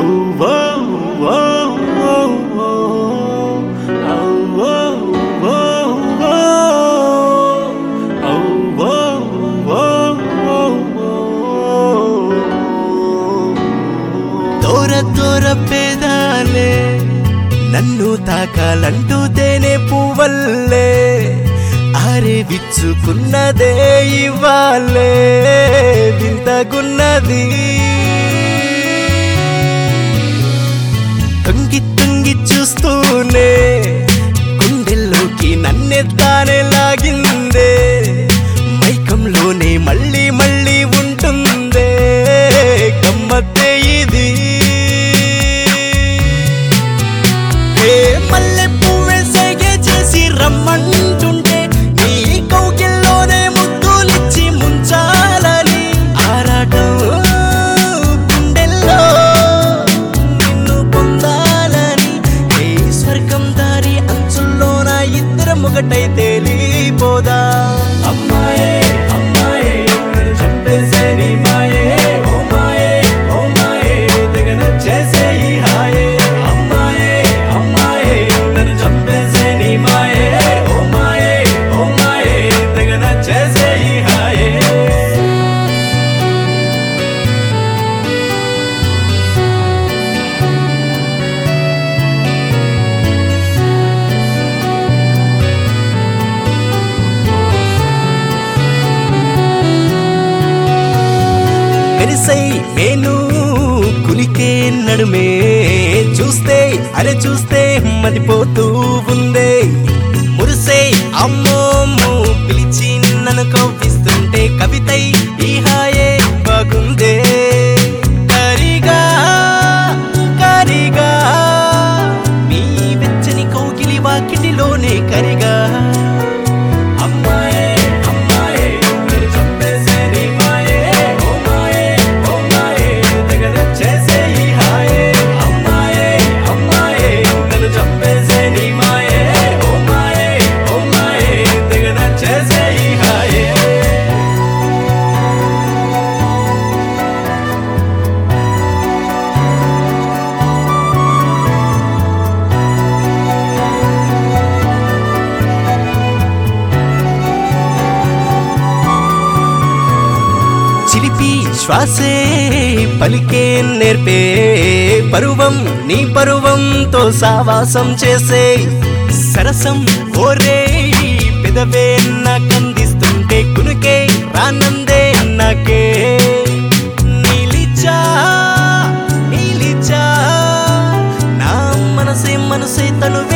దూర దూర పేదాలే నన్ను తాకాలంటూ తేనె పువ్వల్లే ఆరే విచ్చుకున్నదే ఇవ్వాలే వింతగున్నది తుంగి తుంగి చూస్తూనే గుండెల్లోకి నన్నే తానే లాగిందే మైకంలోనే మళ్ళీ మళ్ళీ ఉంటుందే గమ్మత్తే ఇది ఏ మల్లె పువ్వే సైగే చేసి రమ్మంటుంటే నీ కౌగిల్లోనే ముద్దులిచ్చి ముంచాలని ఆరాటం గుండెల్లో నిన్ను పొందాలని ఏ స్వర్గం దారి అంచుల్లోన ఇద్దరం ఒకటై తేలిపోదా అమ్మాయే అమ్మాయే నన్ను చంపేసే నీ మాయే ఓ మాయే ఓ మాయే తెగ నచ్చేసే ఈ హాయే అమ్మాయే అమ్మాయే నన్ను చంపేసే నీ మాయే ఓ మాయే ఓ మాయే తెగ నచ్చేసే ఈ హాయే మెరిసై నేను కులికే నడుమే చూస్తే అరే చూస్తే మదిపోతూ ఉందే మురిసే అమ్మోము పిలిచి నన్ను కవ్విస్తుంటే కవితై ఈ హాయే బాగుందే కరిగా కరిగా నీ వెచ్చని కౌగిలి వాకిటిలోనే కరిగా అమ్మాయే అమ్మాయే నన్ను చంపేసే నీ మాయే ఓ మాయే ఓ మాయే తెగ నచ్చేసే ఈ హాయే అమ్మాయే అమ్మాయే నన్ను చంపేసే నీ మాయే ఓ మాయే ఓ మాయే తెగ నచ్చేసే ఈ హాయే చిలిపి శ్వాసే పలికే నేర్పే పరువం నీ పరువంతో సావాసం చేసే సరసం ఓరే పెదవే నాకందిస్తుంటే కునుకే రానందే నాకే నీలిచా నీలిచా నా మనసే మనసే తను